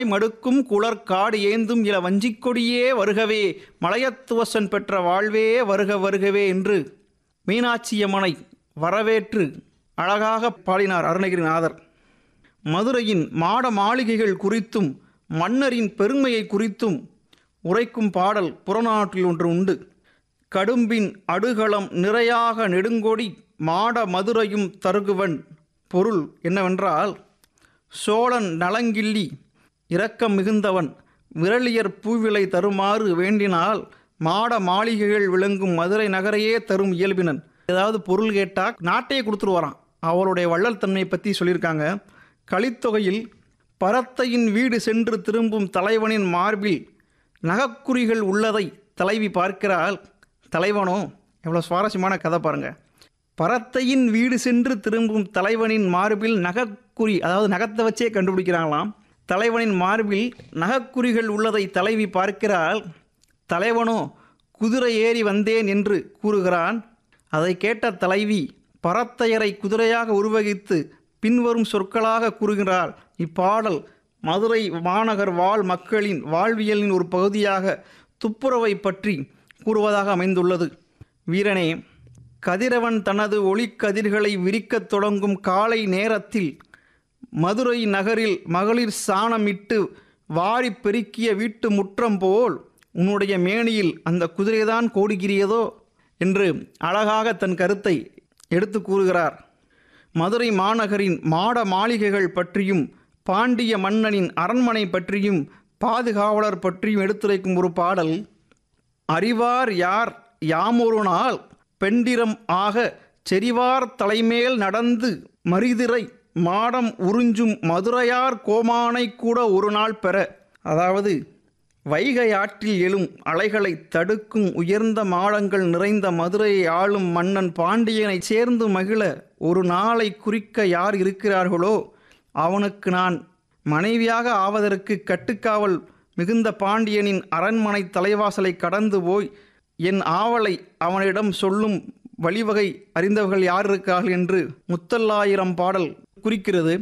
மடுக்கும் குளர் காடு ஏந்தும் இள வஞ்சிக்கொடியே வருகவே மலையத்துவசன் பெற்ற வாழ்வே வருக வருகவே என்று மீனாட்சியம்மனை வரவேற்று அழகாக பாடினார் அருணகிரிநாதர் மதுரையின் மாட மாளிகைகள் குறித்தும் மன்னரின் பெருமையை குறித்தும் உரைக்கும் பாடல் புறநாட்டில் ஒன்று உண்டு கடும்பின் அடுகளம் நிறையாக நெடுங்கொடி மாட மதுரையும் தருகுவன் பொருள் என்னவென்றால் சோழன் நலங்கிள்ளி இரக்கம் மிகுந்தவன் விரலியர் பூவிலை தருமாறு வேண்டினால் மாட மாளிகைகள் விளங்கும் மதுரை நகரையே தரும் இயல்பினன் ஏதாவது பொருள் கேட்டால் நாட்டையே கொடுத்துருவாராம் அவருடைய வள்ளல் தன்மையை பற்றி சொல்லியிருக்காங்க கலித்தொகையில் பரத்தையின் வீடு சென்று திரும்பும் தலைவனின் மார்பில் நகைக்குறிகள் உள்ளதை தலைவி பார்க்கிறாள் தலைவனோ எவ்வளோ சுவாரஸ்யமான கதை பாருங்க பரத்தையின் வீடு சென்று திரும்பும் தலைவனின் மார்பில் நகைக்குறி அதாவது நகத்தை வச்சே கண்டுபிடிக்கிறாங்களாம் தலைவனின் மார்பில் நகைக்குறிகள் உள்ளதை தலைவி பார்க்கிறாள் தலைவனோ குதிரை ஏறி வந்தேன் என்று கூறுகிறான் அதை கேட்ட தலைவி பரத்தையரை குதிரையாக உருவகித்து பின்வரும் சொற்களாக கூறுகிறாள் இப்பாடல் மதுரை மாநகர் வாழ் மக்களின் வாழ்வியலின் ஒரு பகுதியாக துப்புரவை பற்றி கூறுவதாக அமைந்துள்ளது வீரனே கதிரவன் தனது ஒளிக்கதிர்களை விரிக்கத் தொடங்கும் காலை நேரத்தில் மதுரை நகரில் மகளிர் சாணமிட்டு வாரி பெருக்கிய வீட்டு முற்றம் போல் உன்னுடைய மேனியில் அந்த குதிரைதான் கோடுகிறதோ என்று அழகாக தன் கருத்தை எடுத்து கூறுகிறார் மதுரை மாநகரின் மாட மாளிகைகள் பற்றியும் பாண்டிய மன்னனின் அரண்மனை பற்றியும் பாதுகாவலர் பற்றியும் எடுத்துரைக்கும் ஒரு பாடல் அறிவார் யார் யாமொரு நாள் பெண்டிரம் ஆக செறிவார் தலைமேல் நடந்து மரிதிரை மாடம் உறிஞ்சும் மதுரையார் கோமானை கூட ஒரு நாள் பெற அதாவது வைகை ஆற்றில் எழும் அலைகளை தடுக்கும் உயர்ந்த மாடங்கள் நிறைந்த மதுரையை ஆளும் மன்னன் பாண்டியனை சேர்ந்து மகிழ ஒரு நாளை குறிக்க யார் இருக்கிறார்களோ அவனுக்கு நான் மனைவியாக ஆவதற்கு கட்டுக்காவல் மிகுந்த பாண்டியனின் அரண்மனை தலைவாசலை கடந்து போய் என் ஆவலை அவனிடம் சொல்லும் வழிவகை அறிந்தவர்கள் யார் இருக்கார்கள் என்று முத்தல்லாயிரம் பாடல் குறிக்கிறது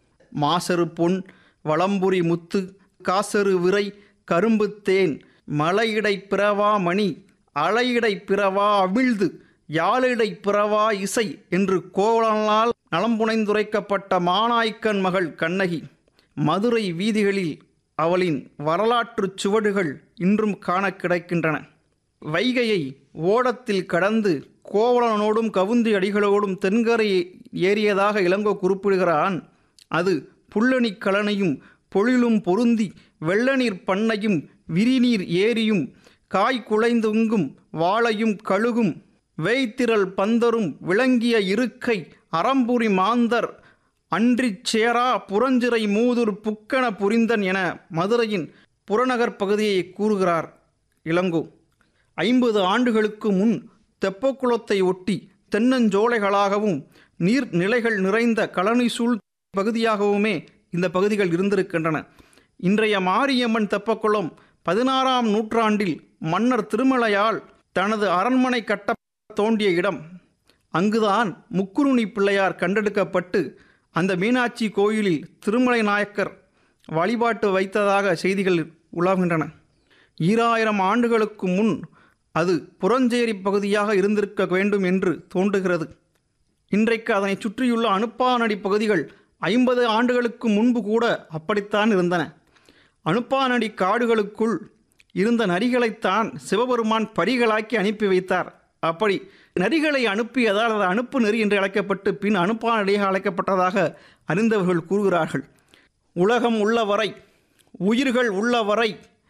மாசரு பொன் வளம்புரி முத்து காசரு விரை கரும்பு தேன் மலையிடை பிறவா மணி அலையிடை பிறவா அமிழ்து யாழிடை பிறவா இசை என்று கோவலனால் நலம்புனைந்துரைக்கப்பட்ட மானாய்க்கன் மகள் கண்ணகி மதுரை வீதிகளில் அவளின் வரலாற்றுச் சுவடுகள் இன்றும் காண கிடைக்கின்றன வைகையை ஓடத்தில் கடந்து கோவலனோடும் கவுந்தி அடிகளோடும் தென்கரை ஏறியதாக இளங்கோ குறிப்பிடுகிறான் அது புல்லணி கலனையும் பொழிலும் பொருந்தி வெள்ளநீர் பண்ணையும் விரிநீர் ஏரியும் காய் குலைந்துங்கும் வாழையும் கழுகும் வேய்த்திரள் பந்தரும் விளங்கிய இருக்கை அறம்புரி மாந்தர் அன்றிச் சேரா புறஞ்சிறை மூதுர் புக்கன புரிந்தன் என மதுரையின் புறநகர் பகுதியை கூறுகிறார் இளங்கோ ஐம்பது ஆண்டுகளுக்கு முன் தெப்பக்குளத்தை ஒட்டி தென்னஞ்சோலைகளாகவும் நீர் நிலைகள் நிறைந்த கழனி சூழ் பகுதியாகவுமே இந்த பகுதிகள் இருந்திருக்கின்றன இன்றைய மாரியம்மன் தெப்பக்குளம் பதினாறாம் நூற்றாண்டில் மன்னர் திருமலையால் தனது அரண்மனை கட்ட தோண்டிய இடம் அங்குதான் முக்குருணி பிள்ளையார் கண்டெடுக்கப்பட்டு அந்த மீனாட்சி கோயிலில் திருமலை நாயக்கர் வழிபாட்டு வைத்ததாக செய்திகள் உலாகின்றன ஈராயிரம் ஆண்டுகளுக்கு முன் அது புறஞ்சேரி பகுதியாக இருந்திருக்க வேண்டும் என்று தோன்றுகிறது இன்றைக்கு அதனை சுற்றியுள்ள அனுப்பானடி பகுதிகள் ஐம்பது ஆண்டுகளுக்கு முன்பு கூட அப்படித்தான் இருந்தன அனுப்பானடி காடுகளுக்குள் இருந்த நரிகளைத்தான் சிவபெருமான் பரிகளாக்கி அனுப்பி வைத்தார் அப்படி நரிகளை அனுப்பியதால் அது அனுப்பு நெறி என்று அழைக்கப்பட்டு பின் அனுப்பானடியாக அழைக்கப்பட்டதாக அறிந்தவர்கள் கூறுகிறார்கள் உலகம் உள்ளவரை உயிர்கள் உள்ளவரை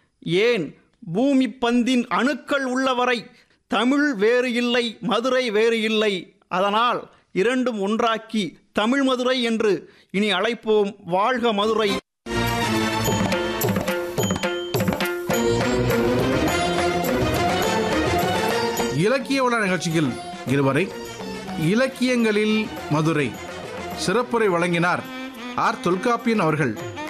ஏன் பூமி பந்தின் அணுக்கள் உள்ளவரை தமிழ் வேறு இல்லை மதுரை வேறு இல்லை அதனால் இரண்டும் ஒன்றாக்கி தமிழ் மதுரை என்று இனி அழைப்போம் வாழ்க மதுரை இலக்கிய உலக நிகழ்ச்சியில் இதுவரை இலக்கியங்களில் மதுரை சிறப்புரை வழங்கினார் ஆர் தொல்காப்பியன் அவர்கள்